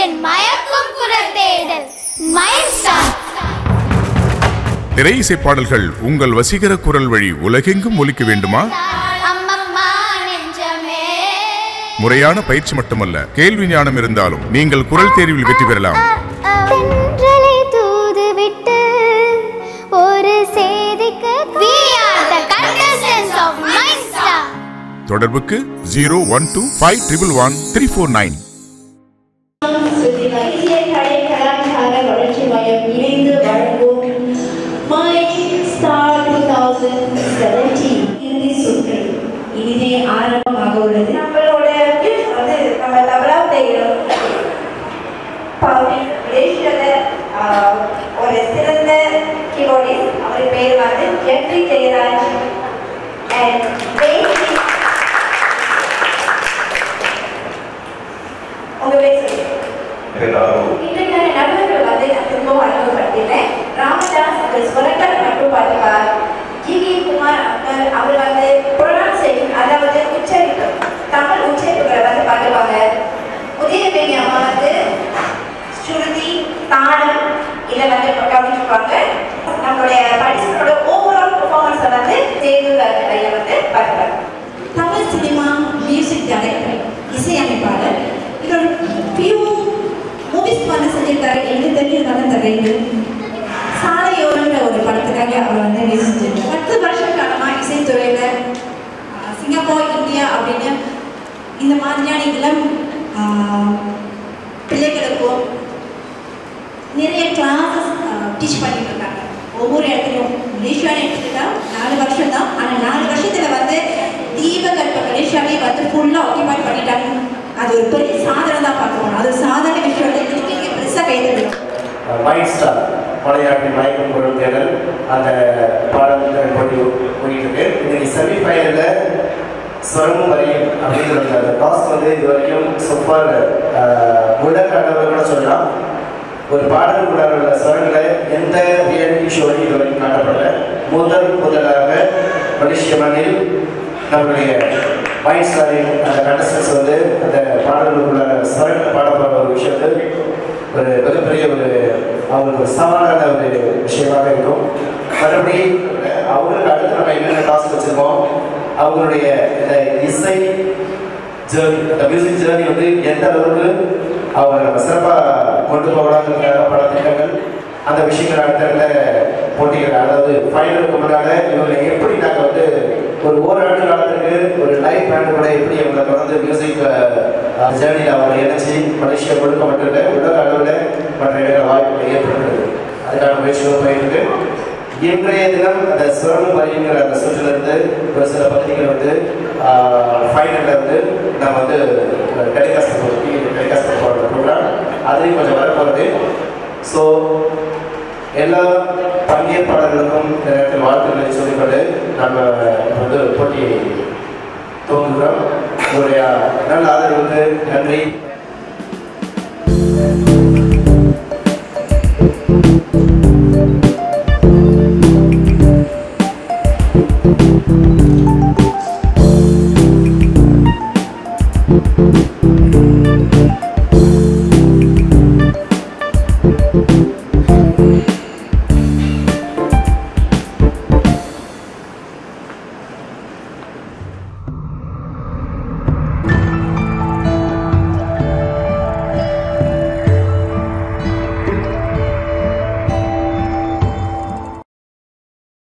என் மயக்கும் குரல் தேடல் மைண்ட் ஸ்டார் திரை இசை பாடல்கள் உங்கள் வசீகர குரல் வழி உலகெங்கும் ஒலிக்க வேண்டுமா அம்மம்மா நெஞ்சமே முறையான பயிற்சி மட்டுமல்ல கேள்வி ஞானம் இருந்தாலும் நீங்கள் குரல் தேர்வில் வெற்றி பெறலாம் தென்றலை தூதுவிட்டு ஒரு செய்திக்கு we are the contestants of mind star தொடர்புக்கு zero one two five triple one three four nine சுற்றி மகிழ்ச்சியை கலை கலாச்சார வளர்ச்சி மையம் இணைந்து வழங்கும் my star two thousand seventeen இறுதி சுற்று இனிதே ஆரம்பமாக உள்ளது நம்மளோட gift வந்து நம்ம தபலா பிளேயர் பவுனின் மலேசியாவில் ஒரு சிறந்த கீபோர்டிஸ்ட் அவர் பேர் வந்து ஜெட்ரி ஜெயராஜ் அண்ட் உங்க பேர் சொல்லுங்க இன்றைக்கான நடுவர்கள் வந்து நான் திரும்பவும் அறிமுகப்படுத்தினேன் ராமதாஸ் அவர் ஸ்வரங்கள் மற்றும் பாடுவார் ஜிவி குமார் அக்கர் அவர் வந்து ப்ரொனன்சேஷன் அதாவது உச்சரிப்பு தமிழ் உச்சரிப்புகளை வந்து பாடுவாங்க உதயவேணி அம்மா வந்து ஸ்ருதி தாளம் இதை வந்து கவனிச்சுப்பாங்க நம்மளுடைய படிச்சனோட ஓவரால் பெர்ஃபார்மன்ஸை வந்து தேர்வுகள் ஐயா வந்து பாடுவாங்க தமிழ் சினிமா மியூசிக் டைரக்டர் இசையமைப்பாளர் இவர் ஃபியூ மூவிஸ் பண்ண செஞ்சிருக்காரு எனக்கு தெரிஞ்சதுனால தெரியுது சாலையோரங்கிற ஒரு படத்துக்காக அவர் வந்து மியூசிக் செஞ்சார் பத்து வருஷ காலமா இசைத்துறையில ஆஹ், சிங்கப்பூர் இந்தியா அப்படின்னு இந்த மாதிரியான இளம் ஆஹ், பிள்ளைகளுக்கும் நிறைய கிளாஸஸ் டீச் பண்ணிட்டு இருக்காங்க ஒவ்வொரு இடத்துலையும் மலேசியான்னு எடுத்துக்கிட்டா நாலு வருஷம் தான் ஆனால் நாலு வருஷத்துல வந்து தீபகற்ப மலேசியாவே வந்து ஃபுல்லாக ஆக்கியபை பண்ணிட்டாங்க அது ஒரு பெரிய சாதனை தான் பார்க்கணும் அது ஒரு சாதாரண விஷயம் இல்லை இதுக்கு இங்கே பெருசாக கைதறணும் மைண்ட் ஸ்டார் மலையாளி மயக்கம் குரல் தேடல் அந்த பாடல் போட்டி போயிட்டு இருக்கு இன்னைக்கு செமி ஃபைனலில் ஸ்வரமும் வரையும் அப்படிங்கிற அந்த டாஸ் வந்து இது வரைக்கும் சூப்பர் உலக அளவில் கூட சொல்லலாம் ஒரு பாடலுக்குள்ள உள்ள ஸ்வரங்களை எந்த ரியாலிட்டி ஷோலையும் இது வரைக்கும் காட்டப்படல முதல் முதலாக மலேசிய மண்ணில் நம்மளுடைய மைண்ட் ஸ்டாரின் அந்த கண்டஸ்டன்ஸ் வந்து அந்த பாடல்களுக்குள்ள ஸ்வரங்களை பாடப்படுற ஒரு விஷயத்தை ஒரு மிகப்பெரிய ஒரு அவங்களுக்கு ஒரு சவாலான ஒரு விஷயமாக இருக்கும் மறுபடி அவங்களுக்கு அடுத்து நம்ம என்னென்ன டாஸ்க் வச்சிருக்கோம் அவங்களுடைய இந்த இசை ஜேர்னி அந்த மியூசிக் ஜேர்னி வந்து எந்த அளவுக்கு அவங்க நம்ம சிறப்பாக கொண்டு போகலாங்கிறதுக்காக பல திட்டங்கள் அந்த விஷயங்கள் அடுத்தடுத்த போட்டிகள் அதாவது ஃபைனலுக்கு முன்னால இவங்களை எப்படி நாங்கள் வந்து ஒரு ஓராண்டு காலத்துக்கு ஒரு லைவ் பேண்ட் கூட எப்படி அவங்களை தொடர்ந்து மியூசிக் ஜேர்னியில் அவங்களை இணைச்சி மலேசியா முழுக்க மட்டும் இல்லை உலக அளவில் மற்ற இடங்கள் வாய்ப்புகள் ஏற்படுகிறது அதுக்கான முயற்சிகளும் போயிட்டு இன்றைய தினம் அந்த சிரமம் வரைங்கிற அந்த சுற்றிலிருந்து ஒரு சில பகுதிகள் வந்து ஃபைனலில் வந்து நம்ம வந்து டெலிகாஸ்ட் டெலிகாஸ்ட் போகிற ப்ரோக்ராம் அதையும் கொஞ்சம் வரப்போகிறது ஸோ எல்லா பங்கேற்பாளர்களுக்கும் இந்த நேரத்தில் வாழ்த்துக்களை சொல்லிக்கொண்டு நம்ம வந்து போட்டியை துவங்குகிறோம் உங்களுடைய நல்ல ஆதரவுக்கு நன்றி